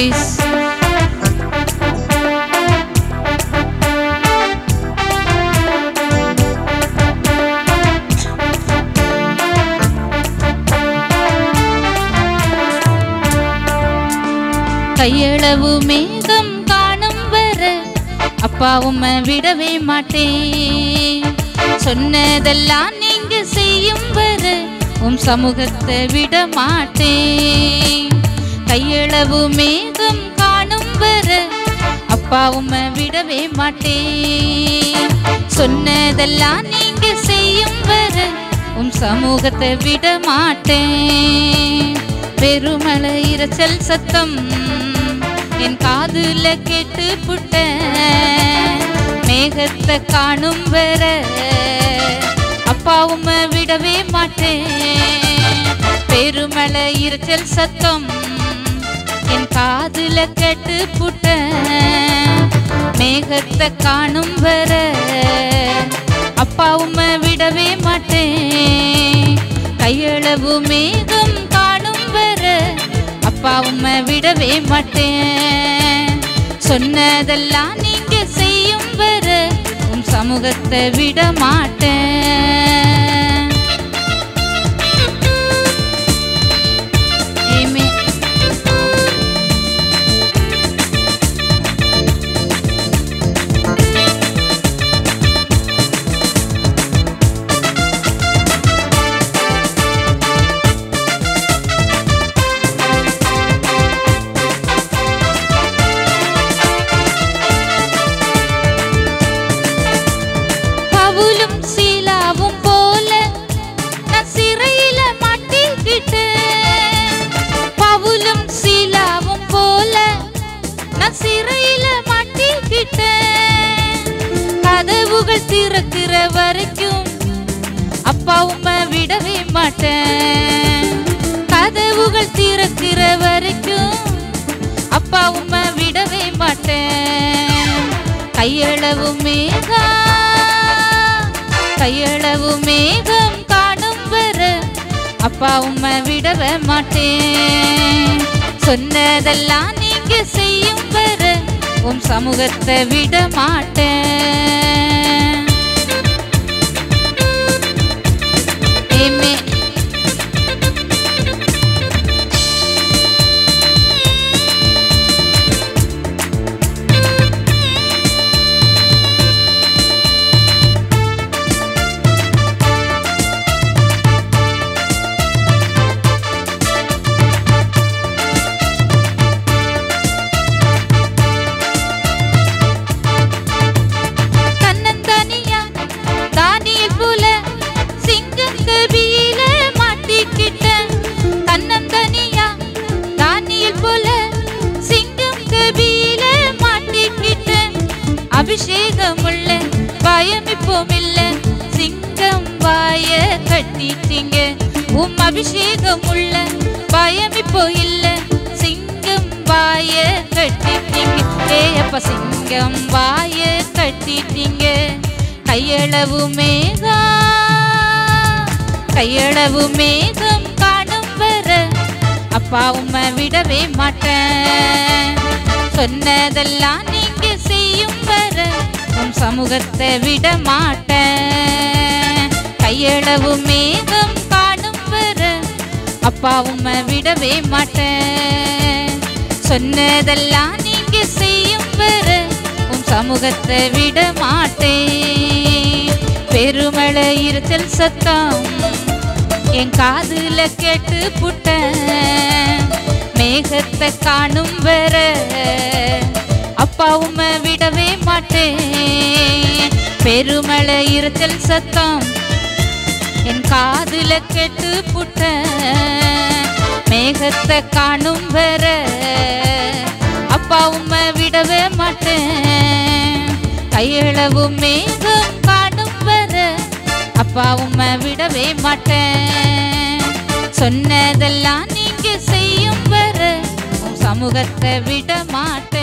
Please கையளவு மேகம் காணும் வர அப்பா உம்மை விடவே மாட்டேன் சொன்னதெல்லாம் நீங்க செய்யும் வர உம் சமூகத்தை விட மாட்டேன் கையளவு மேகம் காணும் வர அப்பா உம்மை விடவே மாட்டேன் சொன்னதெல்லாம் நீங்க செய்யும் வர உம் சமூகத்தை விட மாட்டேன் பெருமழை இரைச்சல் சத்தம் என் காதுல கேட்டு புட்ட மேகத்தை காணும் வர அப்பா உம்மை விடவே மாட்டேன் பெருமழை இரைச்சல் சத்தம் என் காதுல கேட்டு புட்ட மேகத்தை காணும் வர அப்பா உம்மை விடவே மாட்டேன் கையளவு மேகம் காணும் வர அப்பா உம்மை விடவே மாட்டேன் சொன்னதெல்லாம் நீங்க செய்யும் வர உம் சமூகத்தை விட மாட்டேன் Amen. பவுலும் சீலாவும் போல நான் சிறையில மாட்டிக்கிட்டேன் பவுலும் சீலாவும் போல நான் சிறையில மாட்டிக்கிட்டேன் கதவுகள் திறக்கிற வரைக்கும் அப்பா உம்மை விடவே மாட்டேன் கதவுகள் திறக்கிற வரைக்கும் அப்பா உம்மை விடவே மாட்டேன் கையளவு மேகா கையளவு மேகம் காணும் வர அப்பா உம்மை விடவே மாட்டேன் சொன்னதெல்லாம் நீங்க செய்யும் வர உம் சமூகத்தை விட மாட்டேன் Amen. தன்னந்தனியா தானியல் போல சிங்கம் கபியில மாட்டிக்கிட்டேன் தன்னந்தனியா தானியல் போல சிங்கம் கபியில மாட்டிக்கிட்டேன் அபிஷேகம் உள்ள பயம் இப்போம் இல்ல சிங்கம் வாய கட்டிட்டீங்க உம் அபிஷேகம் உள்ள பயம் இப்போ இல்ல சிங்கம் வாய கட்டிட்டீங்க ஏ அப்ப சிங்கம் வாய கட்டிட்டீங்க கையளவு மேகா கையளவு மேகம் காணும் வர அப்பா உம்மை விடவே மாட்டேன் சொன்னதெல்லாம் நீங்க செய்யும் வர உம் சமூகத்தை விட மாட்டேன் கையளவு மேகம் காணும் வர அப்பா உம்மை விடவே மாட்டேன் சொன்னதெல்லாம் நீங்க செய்யும் வர உம் சமூகத்தை விட மாட்டேன் பெருமழை இருத்தல் சத்தம் என் காதுல கேட்டு புட்ட மேகத்தை காணும் வர அப்பா உம்மை விடவே மாட்டேன் பெருமழை இருத்தல் சத்தம் என் காதுல கேட்டு புட்ட மேகத்தை காணும் வர அப்பா உம்மை விடவே மாட்டேன் கையளவு மேகம் காணும் வர அப்பா உம்மை விடவே மாட்டேன் சொன்னதெல்லாம் நீங்க செய்யும் வர உன் சமூகத்தை விட மாட்டேன்